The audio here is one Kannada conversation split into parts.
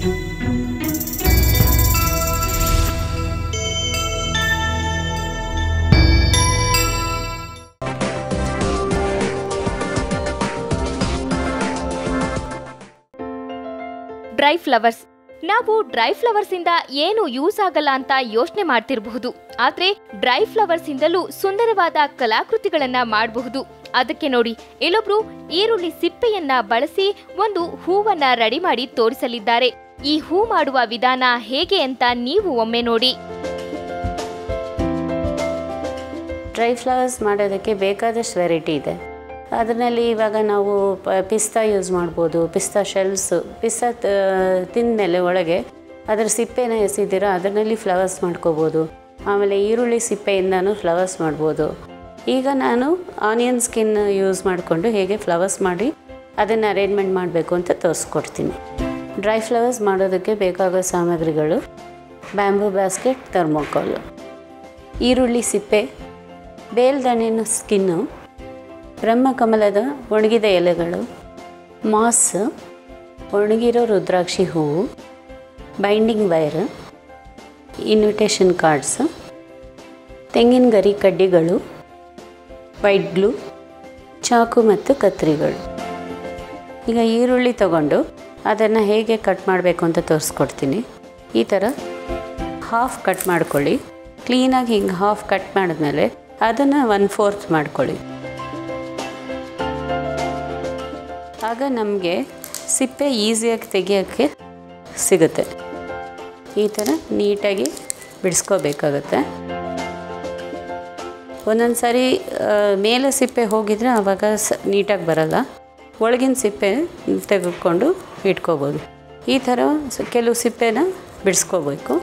ಡ್ರೈ ಫ್ಲವರ್ಸ್ ನಾವು ಡ್ರೈ ಫ್ಲವರ್ಸ್ ಇಂದ ಏನು ಯೂಸ್ ಆಗಲ್ಲ ಅಂತ ಯೋಚನೆ ಮಾಡ್ತಿರಬಹುದು ಆದ್ರೆ ಡ್ರೈ ಫ್ಲವರ್ಸ್ ಇಂದಲೂ ಸುಂದರವಾದ ಕಲಾಕೃತಿಗಳನ್ನ ಮಾಡಬಹುದು ಅದಕ್ಕೆ ನೋಡಿ ಇಲ್ಲೊಬ್ರು ಈರುಳ್ಳಿ ಸಿಪ್ಪೆಯನ್ನ ಬಳಸಿ ಒಂದು ಹೂವನ್ನ ರೆಡಿ ಮಾಡಿ ತೋರಿಸಲಿದ್ದಾರೆ ಈ ಹೂ ಮಾಡುವ ವಿಧಾನ ಹೇಗೆ ಅಂತ ನೀವು ಒಮ್ಮೆ ನೋಡಿ ಡ್ರೈ ಫ್ಲವರ್ಸ್ ಮಾಡೋದಕ್ಕೆ ಬೇಕಾದಷ್ಟು ವೆರೈಟಿ ಇದೆ ಅದರಲ್ಲಿ ಇವಾಗ ನಾವು ಪ ಪಿಸ್ತಾ ಯೂಸ್ ಮಾಡ್ಬೋದು ಪಿಸ್ತಾ ಶೆಲ್ಸು ಪಿಸ್ತಾ ತಿಂದಮೇಲೆ ಒಳಗೆ ಅದರ ಸಿಪ್ಪೆನ ಎಸಿದಿರೋ ಅದರಲ್ಲಿ ಫ್ಲವರ್ಸ್ ಮಾಡ್ಕೋಬೋದು ಆಮೇಲೆ ಈರುಳ್ಳಿ ಸಿಪ್ಪೆಯಿಂದನೂ ಫ್ಲವರ್ಸ್ ಮಾಡ್ಬೋದು ಈಗ ನಾನು ಆನಿಯನ್ ಸ್ಕಿನ್ ಯೂಸ್ ಮಾಡಿಕೊಂಡು ಹೇಗೆ ಫ್ಲವರ್ಸ್ ಮಾಡಿ ಅದನ್ನು ಅರೇಂಜ್ಮೆಂಟ್ ಮಾಡಬೇಕು ಅಂತ ತೋರಿಸ್ಕೊಡ್ತೀನಿ ಡ್ರೈ ಫ್ಲವರ್ಸ್ ಮಾಡೋದಕ್ಕೆ ಬೇಕಾಗೋ ಸಾಮಗ್ರಿಗಳು ಬ್ಯಾಂಬೂ ಬ್ಯಾಸ್ಕೆಟ್ ಥರ್ಮೋಕಾಲು ಈರುಳ್ಳಿ ಸಿಪ್ಪೆ ಬೇಲ್ದಣ್ಣಿನ ಸ್ಕಿನ್ನು ಬ್ರಹ್ಮಕಮಲದ ಒಣಗಿದ ಎಲೆಗಳು ಮಾಸ್ ಒಣಗಿರೋ ರುದ್ರಾಕ್ಷಿ ಹೂವು ಬೈಂಡಿಂಗ್ ವೈರ್ ಇನ್ವಿಟೇಷನ್ ಕಾರ್ಡ್ಸ್ ತೆಂಗಿನ ಗರಿ ಕಡ್ಡಿಗಳು ವೈಟ್ ಗ್ಲೂ ಚಾಕು ಮತ್ತು ಕತ್ರಿಗಳು ಈಗ ಈರುಳ್ಳಿ ತಗೊಂಡು ಅದನ್ನು ಹೇಗೆ ಕಟ್ ಮಾಡಬೇಕು ಅಂತ ತೋರಿಸ್ಕೊಡ್ತೀನಿ ಈ ಥರ ಹಾಫ್ ಕಟ್ ಮಾಡ್ಕೊಳ್ಳಿ ಕ್ಲೀನಾಗಿ ಹಿಂಗೆ ಹಾಫ್ ಕಟ್ ಮಾಡಿದ್ಮೇಲೆ ಅದನ್ನು ಒನ್ ಫೋರ್ತ್ ಮಾಡ್ಕೊಳ್ಳಿ ಆಗ ನಮಗೆ ಸಿಪ್ಪೆ ಈಸಿಯಾಗಿ ತೆಗಿಯೋಕ್ಕೆ ಸಿಗುತ್ತೆ ಈ ಥರ ನೀಟಾಗಿ ಬಿಡಿಸ್ಕೋಬೇಕಾಗತ್ತೆ ಒಂದೊಂದು ಸಾರಿ ಆ, ಮೇಲೆ ಸಿಪ್ಪೆ ಹೋಗಿದರೆ ಆವಾಗ ಸ ನೀಟಾಗಿ ಬರಲ್ಲ ಒಳಗಿನ ಸಿಪ್ಪೆ ತೆಗೆದುಕೊಂಡು ಇಟ್ಕೋಬೋದು ಈ ಥರ ಸ- ಕೆಲವು ಸಿಪ್ಪೆನ ಬಿಡಿಸ್ಕೋಬೇಕು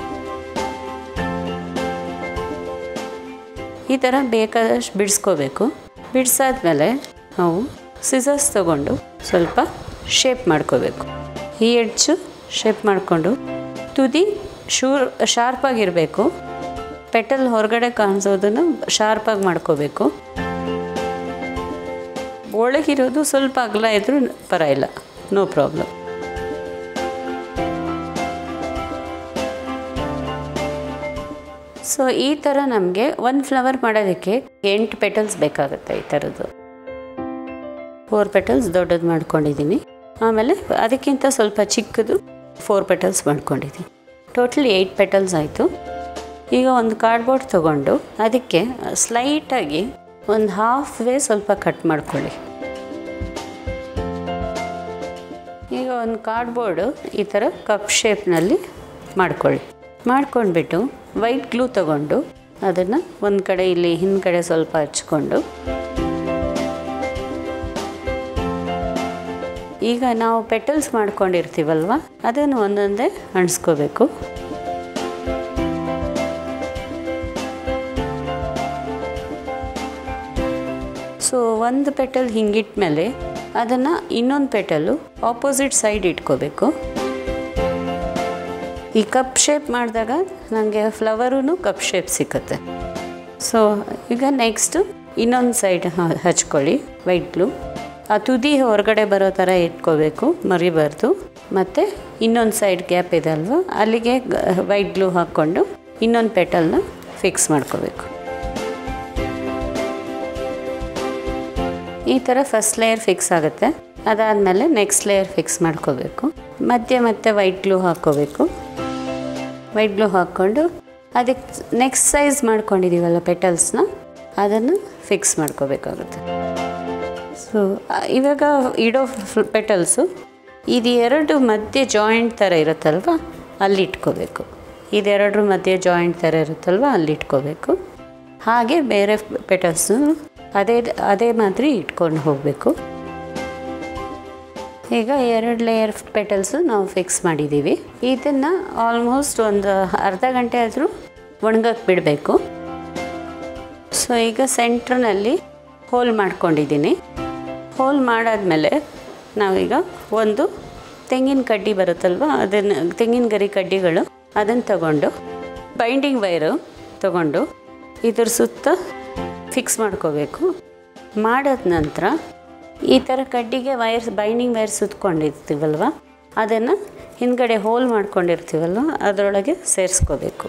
ಈ ಥರ ಬೇಕಾದಷ್ಟು ಬಿಡಿಸ್ಕೋಬೇಕು ಬಿಡಿಸಾದ್ಮೇಲೆ ನಾವು ಸಿಸರ್ಸ್ ತಗೊಂಡು ಸ್ವಲ್ಪ ಶೇಪ್ ಮಾಡ್ಕೋಬೇಕು ಈ ಎಡ್ಜು ಶೇಪ್ ಮಾಡಿಕೊಂಡು ತುದಿ ಶೂರ್ ಶಾರ್ಪಾಗಿರಬೇಕು ಪೆಟಲ್ ಹೊರಗಡೆ ಕಾಣಿಸೋದನ್ನು ಶಾರ್ಪಾಗಿ ಮಾಡ್ಕೋಬೇಕು ಒಳಗಿರೋದು ಸ್ವಲ್ಪ ಅಗಲ ಇದ್ರೂ ಪರವಾಗಿಲ್ಲ ನೋ ಪ್ರಾಬ್ಲಮ್ ಸೊ ಈ ಥರ ನಮಗೆ ಒಂದು ಫ್ಲವರ್ ಮಾಡೋದಕ್ಕೆ ಎಂಟು ಪೆಟಲ್ಸ್ ಬೇಕಾಗುತ್ತೆ ಈ ಥರದ್ದು ಫೋರ್ ಪೆಟಲ್ಸ್ ದೊಡ್ಡದು ಮಾಡ್ಕೊಂಡಿದ್ದೀನಿ ಆಮೇಲೆ ಅದಕ್ಕಿಂತ ಸ್ವಲ್ಪ ಚಿಕ್ಕದು ಫೋರ್ ಪೆಟಲ್ಸ್ ಮಾಡ್ಕೊಂಡಿದ್ದೀನಿ ಟೋಟಲ್ ಏಯ್ಟ್ ಪೆಟಲ್ಸ್ ಆಯಿತು ಈಗ ಒಂದು ಕಾರ್ಡ್ಬೋರ್ಡ್ ತೊಗೊಂಡು ಅದಕ್ಕೆ ಸ್ಲೈಟಾಗಿ ಒಂದು ಹಾಫ್ ವೇ ಸ್ವಲ್ಪ ಕಟ್ ಮಾಡ್ಕೊಳ್ಳಿ ಈಗ ಒಂದು ಕಾರ್ಡ್ಬೋರ್ಡು ಈ ಥರ ಕಪ್ ಶೇಪ್ನಲ್ಲಿ ಮಾಡ್ಕೊಳ್ಳಿ ಮಾಡ್ಕೊಂಡ್ಬಿಟ್ಟು ವೈಟ್ ಗ್ಲೂ ತಗೊಂಡು ಅದನ್ನು ಒಂದು ಕಡೆ ಇಲ್ಲಿ ಹಿಂದ್ಗಡೆ ಸ್ವಲ್ಪ ಹಚ್ಕೊಂಡು ಈಗ ನಾವು ಪೆಟಲ್ಸ್ ಮಾಡ್ಕೊಂಡಿರ್ತೀವಲ್ವ ಅದನ್ನು ಒಂದೊಂದೇ ಅಣಿಸ್ಕೋಬೇಕು ಸೊ ಒಂದು ಪೆಟಲ್ ಹಿಂಗಿಟ್ಮೇಲೆ ಅದನ್ನು ಇನ್ನೊಂದು ಪೆಟಲು ಆಪೋಸಿಟ್ ಸೈಡ್ ಇಟ್ಕೋಬೇಕು ಈ ಕಪ್ ಶೇಪ್ ಮಾಡಿದಾಗ ನನಗೆ ಫ್ಲವರೂ ಕಪ್ ಶೇಪ್ ಸಿಕ್ಕತ್ತೆ ಸೊ ಈಗ ನೆಕ್ಸ್ಟು ಇನ್ನೊಂದು ಸೈಡ್ ಹಚ್ಕೊಳ್ಳಿ ವೈಟ್ ಗ್ಲೂ ಆ ತುದಿ ಹೊರಗಡೆ ಬರೋ ಥರ ಇಟ್ಕೋಬೇಕು ಮರಿಬಾರ್ದು ಮತ್ತು ಇನ್ನೊಂದು ಸೈಡ್ ಗ್ಯಾಪ್ ಇದೆ ಅಲ್ವಾ ಅಲ್ಲಿಗೆ ವೈಟ್ ಗ್ಲೂ ಹಾಕ್ಕೊಂಡು ಇನ್ನೊಂದು ಪೆಟಲ್ನ ಫಿಕ್ಸ್ ಮಾಡ್ಕೋಬೇಕು ಈ ಥರ ಫಸ್ಟ್ ಲೇಯರ್ ಫಿಕ್ಸ್ ಆಗುತ್ತೆ ಅದಾದಮೇಲೆ ನೆಕ್ಸ್ಟ್ ಲೇಯರ್ ಫಿಕ್ಸ್ ಮಾಡ್ಕೋಬೇಕು ಮಧ್ಯೆ ಮತ್ತೆ ವೈಟ್ ಗ್ಲೂ ಹಾಕ್ಕೋಬೇಕು ವೈಟ್ ಗ್ಲೂ ಹಾಕ್ಕೊಂಡು ಅದಕ್ಕೆ ನೆಕ್ಸ್ಟ್ ಸೈಜ್ ಮಾಡ್ಕೊಂಡಿದ್ದೀವಲ್ಲ ಪೆಟಲ್ಸ್ನ ಅದನ್ನು ಫಿಕ್ಸ್ ಮಾಡ್ಕೋಬೇಕಾಗುತ್ತೆ ಸೊ ಇವಾಗ ಇಡೋ ಪೆಟಲ್ಸು ಇದು ಎರಡು ಮಧ್ಯೆ ಜಾಯಿಂಟ್ ಥರ ಇರುತ್ತಲ್ವ ಅಲ್ಲಿ ಇಟ್ಕೋಬೇಕು ಇದೆರಡರ ಮಧ್ಯೆ ಜಾಯಿಂಟ್ ಥರ ಇರುತ್ತಲ್ವ ಅಲ್ಲಿ ಇಟ್ಕೋಬೇಕು ಹಾಗೆ ಬೇರೆ ಪೆಟಲ್ಸು ಅದೇ ಅದೇ ಮಾದರಿ ಇಟ್ಕೊಂಡು ಹೋಗಬೇಕು ಈಗ ಎರಡು ಲೇಯರ್ ಪೆಟಲ್ಸು ನಾವು ಫಿಕ್ಸ್ ಮಾಡಿದ್ದೀವಿ ಇದನ್ನು ಆಲ್ಮೋಸ್ಟ್ ಒಂದು ಅರ್ಧ ಗಂಟೆ ಆದರೂ ಒಣಗಕ್ಕೆ ಬಿಡಬೇಕು ಸೊ ಈಗ ಸೆಂಟ್ರ್ನಲ್ಲಿ ಹೋಲ್ ಮಾಡ್ಕೊಂಡಿದ್ದೀನಿ ಹೋಲ್ ಮಾಡಾದ್ಮೇಲೆ ನಾವೀಗ ಒಂದು ತೆಂಗಿನ ಕಡ್ಡಿ ಬರುತ್ತಲ್ವ ಅದನ್ನು ತೆಂಗಿನ ಗರಿ ಕಡ್ಡಿಗಳು ಅದನ್ನು ತಗೊಂಡು ಬೈಂಡಿಂಗ್ ವೈರು ತಗೊಂಡು ಇದ್ರ ಸುತ್ತ ಫಿಕ್ಸ್ ಮಾಡ್ಕೋಬೇಕು ಮಾಡಾದ ನಂತರ ಈ ಥರ ಕಡ್ಡಿಗೆ ವೈರ್ ಬೈಂಡಿಂಗ್ ವೈರ್ ಸುತ್ಕೊಂಡಿರ್ತೀವಲ್ವ ಅದನ್ನು ಹಿಂದ್ಗಡೆ ಹೋಲ್ ಮಾಡ್ಕೊಂಡಿರ್ತೀವಲ್ಲ ಅದರೊಳಗೆ ಸೇರಿಸ್ಕೋಬೇಕು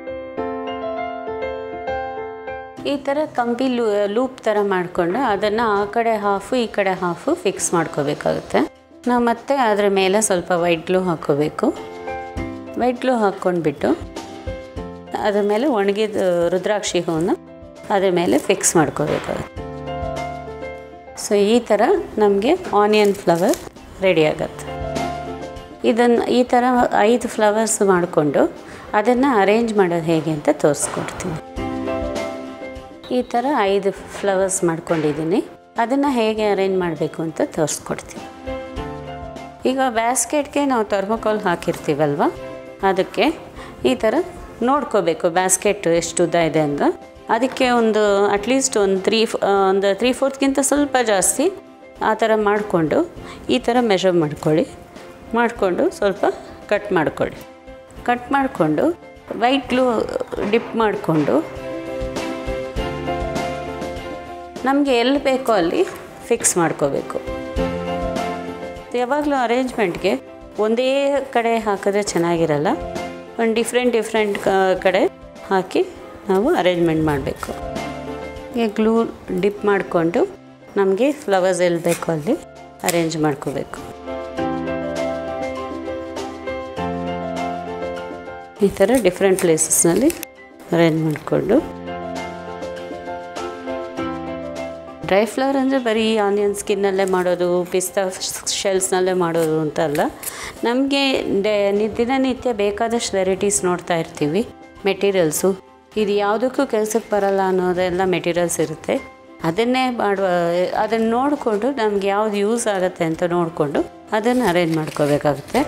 ಈ ಥರ ಕಂಬಿ ಲೂ ಲೂಪ್ ಥರ ಮಾಡಿಕೊಂಡು ಅದನ್ನು ಆ ಕಡೆ ಹಾಫು ಈ ಕಡೆ ಹಾಫು ಫಿಕ್ಸ್ ಮಾಡ್ಕೋಬೇಕಾಗುತ್ತೆ ನಾವು ಮತ್ತೆ ಅದರ ಮೇಲೆ ಸ್ವಲ್ಪ ವೈಟ್ ಗ್ಲೂ ಹಾಕ್ಕೋಬೇಕು ವೈಟ್ ಗ್ಲೂ ಹಾಕ್ಕೊಂಡ್ಬಿಟ್ಟು ಅದ್ರ ಮೇಲೆ ಒಣಗಿದ ರುದ್ರಾಕ್ಷಿ ಹೂವನ್ನು ಅದ್ರ ಮೇಲೆ ಫಿಕ್ಸ್ ಮಾಡ್ಕೋಬೇಕಾಗುತ್ತೆ ಸೊ ಈ ಥರ ನಮಗೆ ಆನಿಯನ್ ಫ್ಲವರ್ ರೆಡಿ ಆಗುತ್ತೆ ಇದನ್ನು ಈ ಥರ ಐದು ಫ್ಲವರ್ಸ್ ಮಾಡಿಕೊಂಡು ಅದನ್ನು ಅರೇಂಜ್ ಮಾಡೋದು ಹೇಗೆ ಅಂತ ತೋರಿಸ್ಕೊಡ್ತೀನಿ ಈ ಥರ ಐದು ಫ್ಲವರ್ಸ್ ಮಾಡ್ಕೊಂಡಿದ್ದೀನಿ ಅದನ್ನು ಹೇಗೆ ಅರೇಂಜ್ ಮಾಡಬೇಕು ಅಂತ ತೋರಿಸ್ಕೊಡ್ತೀನಿ ಈಗ ಬ್ಯಾಸ್ಕೆಟ್ಗೆ ನಾವು ಥರ್ಮೋಕಾಲ್ ಹಾಕಿರ್ತೀವಲ್ವ ಅದಕ್ಕೆ ಈ ಥರ ನೋಡ್ಕೋಬೇಕು ಬ್ಯಾಸ್ಕೆಟ್ ಎಷ್ಟು ಉದ್ದ ಇದೆ ಅಂತ ಅದಕ್ಕೆ ಒಂದು ಅಟ್ಲೀಸ್ಟ್ ಒಂದು ತ್ರೀ ಒಂದು ತ್ರೀ ಫೋರ್ತ್ಗಿಂತ ಸ್ವಲ್ಪ ಜಾಸ್ತಿ ಆ ಥರ ಮಾಡಿಕೊಂಡು ಈ ಥರ ಮೆಷರ್ ಮಾಡ್ಕೊಳ್ಳಿ ಮಾಡಿಕೊಂಡು ಸ್ವಲ್ಪ ಕಟ್ ಮಾಡ್ಕೊಳ್ಳಿ ಕಟ್ ಮಾಡಿಕೊಂಡು ವೈಟ್ ಗ್ಲೂ ಡಿಪ್ ಮಾಡಿಕೊಂಡು ನಮಗೆ ಎಲ್ಲಿ ಬೇಕೋ ಅಲ್ಲಿ ಫಿಕ್ಸ್ ಮಾಡ್ಕೋಬೇಕು ಯಾವಾಗಲೂ ಅರೇಂಜ್ಮೆಂಟ್ಗೆ ಒಂದೇ ಕಡೆ ಹಾಕಿದ್ರೆ ಚೆನ್ನಾಗಿರಲ್ಲ ಒಂದು ಡಿಫ್ರೆಂಟ್ ಡಿಫ್ರೆಂಟ್ ಕಡೆ ಹಾಕಿ ನಾವು ಅರೇಂಜ್ಮೆಂಟ್ ಮಾಡಬೇಕು ಹೀಗೆ ಗ್ಲೂ ಡಿಪ್ ಮಾಡಿಕೊಂಡು ನಮಗೆ ಫ್ಲವರ್ಸ್ ಎಲ್ಲಿ ಬೇಕೋ ಅಲ್ಲಿ ಅರೇಂಜ್ ಮಾಡ್ಕೋಬೇಕು ಈ ಥರ ಡಿಫ್ರೆಂಟ್ ಪ್ಲೇಸಸ್ನಲ್ಲಿ ಅರೇಂಜ್ ಮಾಡಿಕೊಂಡು ಡ್ರೈ ಫ್ಲವರ್ ಅಂದರೆ ಬರೀ ಆನಿಯನ್ ಸ್ಕಿನ್ನಲ್ಲೇ ಮಾಡೋದು ಪಿಸ್ತಾ ಶೆಲ್ಸ್ನಲ್ಲೇ ಮಾಡೋದು ಅಂತ ಅಲ್ಲ ನಮಗೆ ದಿನನಿತ್ಯ ಬೇಕಾದಷ್ಟು ವೆರೈಟೀಸ್ ನೋಡ್ತಾ ಇರ್ತೀವಿ ಮೆಟೀರಿಯಲ್ಸು ಇದು ಯಾವುದಕ್ಕೂ ಕೆಲಸಕ್ಕೆ ಬರಲ್ಲ ಅನ್ನೋದೆಲ್ಲ ಮೆಟೀರಿಯಲ್ಸ್ ಇರುತ್ತೆ ಅದನ್ನೇ ಮಾಡುವ ಅದನ್ನು ನೋಡಿಕೊಂಡು ನಮ್ಗೆ ಯಾವ್ದು ಯೂಸ್ ಆಗುತ್ತೆ ಅಂತ ನೋಡಿಕೊಂಡು ಅದನ್ನು ಅರೇಂಜ್ ಮಾಡ್ಕೋಬೇಕಾಗುತ್ತೆ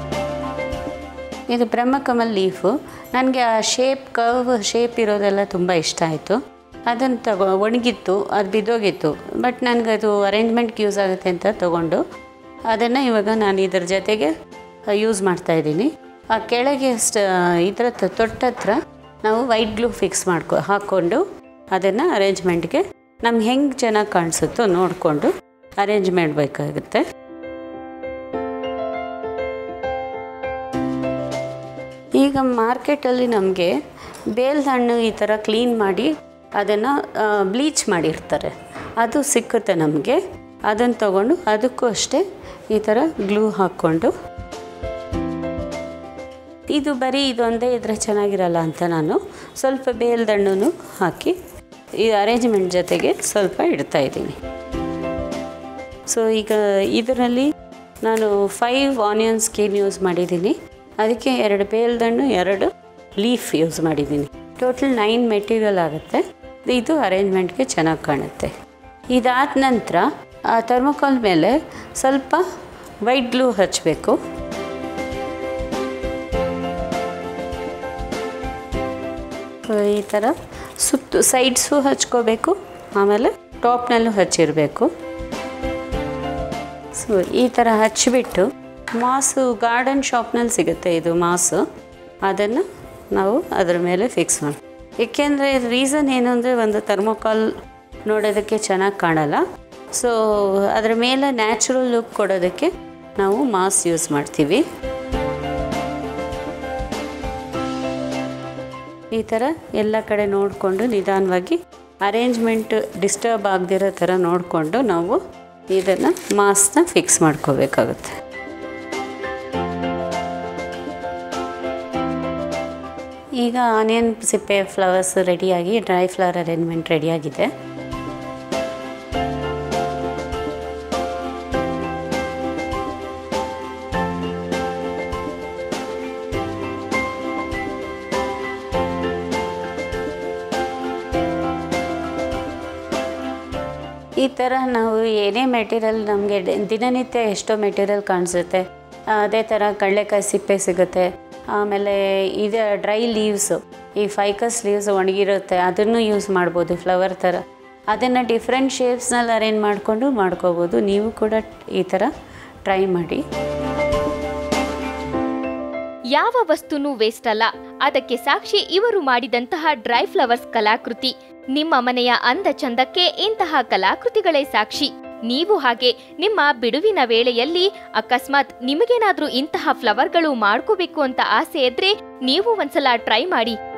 ಇದು ಬ್ರಹ್ಮಕಮಲ್ ಲೀಫು ನನಗೆ ಆ ಶೇಪ್ ಕರ್ವ್ ಶೇಪ್ ಇರೋದೆಲ್ಲ ತುಂಬ ಇಷ್ಟ ಆಯಿತು ಅದನ್ನು ತಗೋ ಒಣಗಿತ್ತು ಅದು ಬಿದ್ದೋಗಿತ್ತು ಬಟ್ ನನಗೆ ಅದು ಅರೇಂಜ್ಮೆಂಟ್ಗೆ ಯೂಸ್ ಆಗುತ್ತೆ ಅಂತ ತೊಗೊಂಡು ಅದನ್ನು ಇವಾಗ ನಾನು ಇದ್ರ ಜೊತೆಗೆ ಯೂಸ್ ಮಾಡ್ತಾಯಿದ್ದೀನಿ ಆ ಕೆಳಗೆ ಸ್ಟ್ ಇದರ ತೊಟ್ಟ ಹತ್ರ ನಾವು ವೈಟ್ ಗ್ಲೂ ಫಿಕ್ಸ್ ಮಾಡ್ಕೊ ಹಾಕ್ಕೊಂಡು ಅದನ್ನು ಅರೇಂಜ್ಮೆಂಟ್ಗೆ ನಮ್ಗೆ ಹೆಂಗೆ ಚೆನ್ನಾಗಿ ಕಾಣಿಸುತ್ತೋ ನೋಡಿಕೊಂಡು ಅರೇಂಜ್ ಮಾಡಬೇಕಾಗುತ್ತೆ ಈಗ ಮಾರ್ಕೆಟಲ್ಲಿ ನಮಗೆ ಬೇಲ್ದ ಹಣ್ಣು ಈ ಥರ ಕ್ಲೀನ್ ಮಾಡಿ ಅದನ್ನು ಬ್ಲೀಚ್ ಮಾಡಿರ್ತಾರೆ ಅದು ಸಿಕ್ಕುತ್ತೆ ನಮಗೆ ಅದನ್ನು ತಗೊಂಡು ಅದಕ್ಕೂ ಅಷ್ಟೇ ಈ ಥರ ಗ್ಲೂ ಹಾಕ್ಕೊಂಡು ಇದು ಬರೀ ಇದೊಂದೇ ಇದ್ರೆ ಚೆನ್ನಾಗಿರಲ್ಲ ಅಂತ ನಾನು ಸ್ವಲ್ಪ ಬೇಲ್ದಣ್ಣು ಹಾಕಿ ಈ ಅರೇಂಜ್ಮೆಂಟ್ ಜೊತೆಗೆ ಸ್ವಲ್ಪ ಇಡ್ತಾ ಇದ್ದೀನಿ ಸೊ ಈಗ ಇದರಲ್ಲಿ ನಾನು ಫೈವ್ ಆನಿಯನ್ ಸ್ಕಿನ್ ಯೂಸ್ ಮಾಡಿದ್ದೀನಿ ಅದಕ್ಕೆ ಎರಡು ಬೇಲ್ದಣ್ಣು ಎರಡು ಲೀಫ್ ಯೂಸ್ ಮಾಡಿದ್ದೀನಿ ಟೋಟಲ್ ನೈನ್ ಮೆಟೀರಿಯಲ್ ಆಗುತ್ತೆ ಇದು ಅರೇಂಜ್ಮೆಂಟ್ಗೆ ಚೆನ್ನಾಗಿ ಕಾಣುತ್ತೆ ಇದಾದ ನಂತರ ಆ ಥರ್ಮೋಕಾಲ್ ಮೇಲೆ ಸ್ವಲ್ಪ ವೈಟ್ ಗ್ಲೂ ಹಚ್ಚಬೇಕು ಈ ಥರ ಸುತ್ತು ಸೈಡ್ಸು ಹಚ್ಕೋಬೇಕು ಆಮೇಲೆ ಟಾಪ್ನಲ್ಲೂ ಹಚ್ಚಿರಬೇಕು ಸೊ ಈ ಥರ ಹಚ್ಚಿಬಿಟ್ಟು ಮಾಸು ಗಾರ್ಡನ್ ಶಾಪ್ನಲ್ಲಿ ಸಿಗುತ್ತೆ ಇದು ಮಾಸು ಅದನ್ನು ನಾವು ಅದರ ಮೇಲೆ ಫಿಕ್ಸ್ ಮಾಡಿ ಏಕೆಂದರೆ ರೀಸನ್ ಏನು ಅಂದರೆ ಒಂದು ಥರ್ಮೋಕಾಲ್ ನೋಡೋದಕ್ಕೆ ಚೆನ್ನಾಗಿ ಕಾಣಲ್ಲ ಸೊ ಅದರ ಮೇಲೆ ನ್ಯಾಚುರಲ್ ಲುಕ್ ಕೊಡೋದಕ್ಕೆ ನಾವು ಮಾಸ್ ಯೂಸ್ ಮಾಡ್ತೀವಿ ಈ ಥರ ಎಲ್ಲ ಕಡೆ ನೋಡಿಕೊಂಡು ನಿಧಾನವಾಗಿ ಅರೇಂಜ್ಮೆಂಟ್ ಡಿಸ್ಟರ್ಬ್ ಆಗದಿರೋ ಥರ ನೋಡಿಕೊಂಡು ನಾವು ಇದನ್ನು ಮಾಸ್ನ ಫಿಕ್ಸ್ ಮಾಡ್ಕೋಬೇಕಾಗುತ್ತೆ ಈಗ ಆನಿಯನ್ ಸಿಪ್ಪೆ ಫ್ಲವರ್ಸ್ ರೆಡಿಯಾಗಿ ಡ್ರೈ ಫ್ಲವರ್ ಅರೇಂಜ್ಮೆಂಟ್ ರೆಡಿಯಾಗಿದೆ ಈ ಥರ ನಾವು ಏನೇ ಮೆಟೀರಿಯಲ್ ನಮಗೆ ದಿನನಿತ್ಯ ಎಷ್ಟೋ ಮೆಟೀರಿಯಲ್ ಕಾಣಿಸುತ್ತೆ ಅದೇ ಥರ ಕಡಲೆಕಾಯಿ ಸಿಪ್ಪೆ ಸಿಗುತ್ತೆ ಆಮೇಲೆ ಇದು ಡ್ರೈ ಲೀವ್ಸು ಈ ಫೈಕಸ್ ಲೀವ್ಸ್ ಒಣಗಿರುತ್ತೆ ಅದನ್ನು ಯೂಸ್ ಮಾಡ್ಬೋದು ಫ್ಲವರ್ ಥರ ಅದನ್ನು ಡಿಫ್ರೆಂಟ್ ಶೇಪ್ಸ್ನಲ್ಲಿ ಅರೇಂಜ್ ಮಾಡಿಕೊಂಡು ಮಾಡ್ಕೋಬೋದು ನೀವು ಕೂಡ ಈ ಥರ ಟ್ರೈ ಮಾಡಿ ಯಾವ ವಸ್ತುನೂ ವೇಸ್ಟ್ ಅಲ್ಲ ಅದಕ್ಕೆ ಸಾಕ್ಷಿ ಇವರು ಮಾಡಿದಂತಹ ಡ್ರೈ ಫ್ಲವರ್ಸ್ ಕಲಾಕೃತಿ ನಿಮ್ಮ ಮನೆಯ ಅಂದ ಚಂದಕ್ಕೆ ಇಂತಹ ಕಲಾಕೃತಿಗಳೇ ಸಾಕ್ಷಿ ನೀವು ಹಾಗೆ ನಿಮ್ಮ ಬಿಡುವಿನ ವೇಳೆಯಲ್ಲಿ ಅಕಸ್ಮಾತ್ ನಿಮಗೇನಾದ್ರೂ ಇಂತಹ ಫ್ಲವರ್ಗಳು ಮಾಡ್ಕೋಬೇಕು ಅಂತ ಆಸೆ ಇದ್ರೆ ನೀವು ಒಂದ್ಸಲ ಟ್ರೈ ಮಾಡಿ